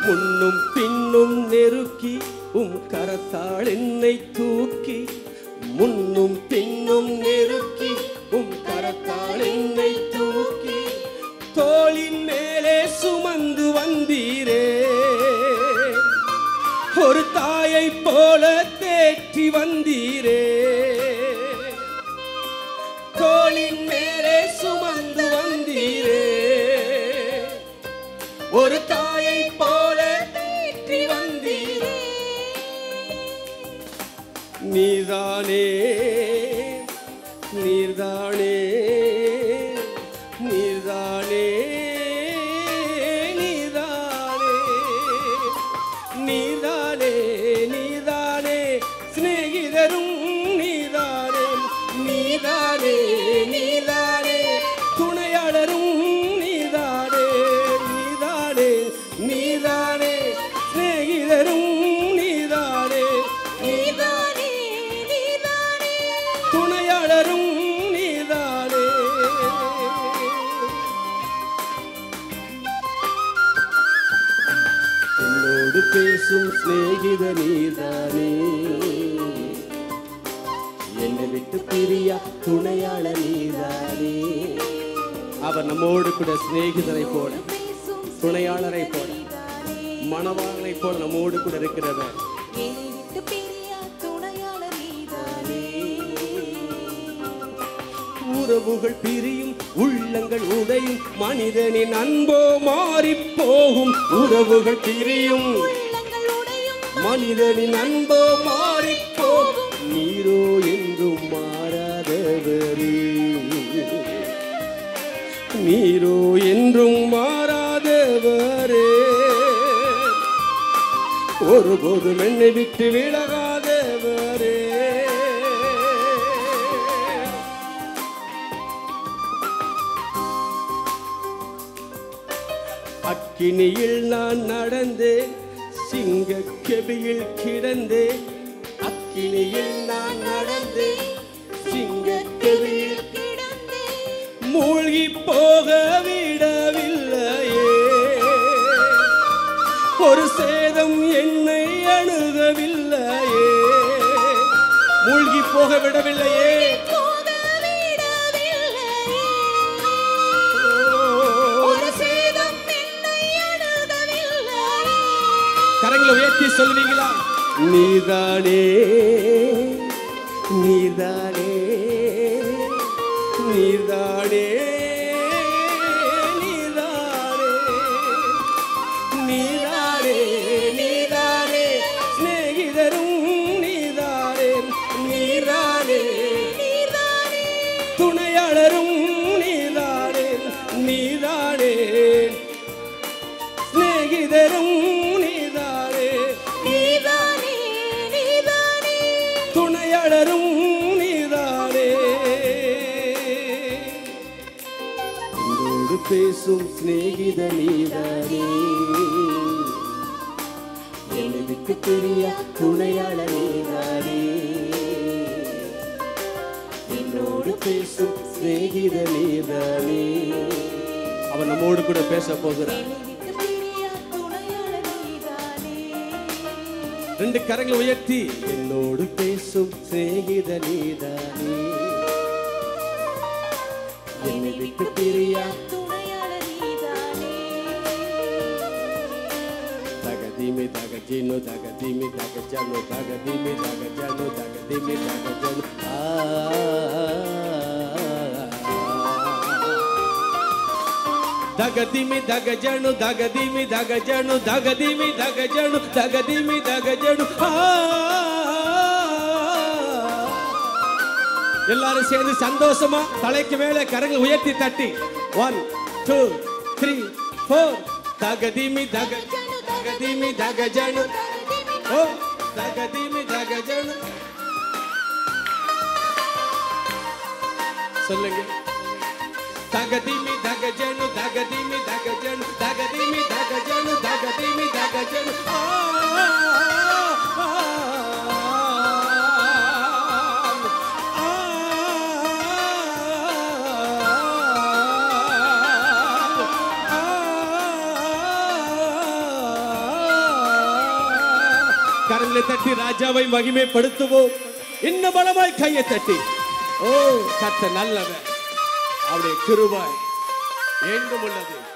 முன்னும் பின்னும் நெருக்கி உம் கரத்தால் என்னை தூக்கி முன்னும் பின்னும் நெருக்கி உம் கரத்தால் என்னை தூக்கி தோளின் மேலே சுமந்து வந்தீரே ஒரு தாயை போல தேற்றி வந்தீரே தோளின் மேலே சுமந்து வந்தீரே ஒரு தாயை போல தேற்றி வந்தீரே நீதானே நீர்தானே நீர்தானே நீதானே நீதானே நீதானே சிநேகிதரும் நீதானே நீதானே நீதானே துணையாளரும் நீதானே நீதானே நீதானே சிநேகிதரும் நீதானே நீதானே நீதானே துணையாளரும் நீதானே என்னோடு பேசும் சிநேகித நீதானே என்னை விட்டு பிரியா துணையாள நீதானே அவர் நம்மோடு கூட சிநேகிதரை போல பேசும் துணையாளரை போல நீதானே மணவாளனை போல நம்மோடு கூட இருக்கிறவர் என்னை விட்டு பிரியா துணையாளர் நீதானே உறவுகள் பிரியும் உள்ளங்கள் உடையும் மனிதனின் அன்போ மாறி போகும் உறவுகள் பிரியும் உள்ளங்கள் உடையும் மனிதனின் அன்போ மாறி போகும் நீரோ என்றும் மாறாதவரே நீரோ என்றும் மாறாதவரே ஒருபோதும் என்னை விட்டு விலகாதவரே அக்கினியில் நான் நடந்தேன் சிங்க கெபியில் கிடந்தேன் அக்கினியில் நான் நடந்தேன் சிங்க கெபியில் கிடந்தே மூழ்கி போக விடவில்லையே ஒரு சேதம் என்னை அணுகவில்லையே மூழ்கி போக விடவில்லையே போக விடவில்லையே ஓ, ஒரு சேதம் என்னை அணுகவில்லையே கரங்களை உயர்த்தி சொல்வீங்களா நீதானே நீதானே நீதானே நீதானே நீதானே நீதானே சிநேகிதரும் நீதானே நீதானே நீதானே துணையாளரும் நீதானே நீதானே சிநேகிதரும் நீதானே நீதானே நீதானே துணையாளரும் நீதானே என்னோடு பேசும் சிநேகித நீதானே என்னை விட்டு பிரிய துணையாள நீதானே என்னோடு பேசும் சிநேகித நீதானே அவன் நம்மோடு கூட பேச போகிறான் என்னை விட்டு பிரிய துணையாளர் நீதானே ரெண்டு கரங்களை உயர்த்தி என்னோடு பேசும் சிநேகித நீதானே என்னை விட்டு பிரியா துணையாளர் நீதானே தகதிமி தகஜினு தகதிமி தகஜனு தகதிமி தகஜனு தகதிமி தகஜனு ஆ దగదిమి దగజను దగదిమి దగజను దగదిమి దగజను దగదిమి దగజను ஆ எல்லாரும் சேர்ந்து சந்தோஷமா தலைக்கு மேல கரங்களை உயர்த்தி தட்டி ஒன் டூ த்ரீ ஃபோர் தகதிமி தக தகதிமி தகஜனு ஓ தகதிமி தகஜனு சொல்லுங்க தகதிமி தகஜனு தகதிமி தகஜனு தகதிமி தகஜனு தகதிமி தகஜனு ஆ, ஆ, ஆ, ஆ, ஆ, கரங்களை தட்டி ராஜாவை மகிமைப்படுத்துவோம் இன்னும் பலமாய் கையை தட்டி ஓ கத்த நல்லவன் அவருடைய கிருபாய் என்றும் உள்ளது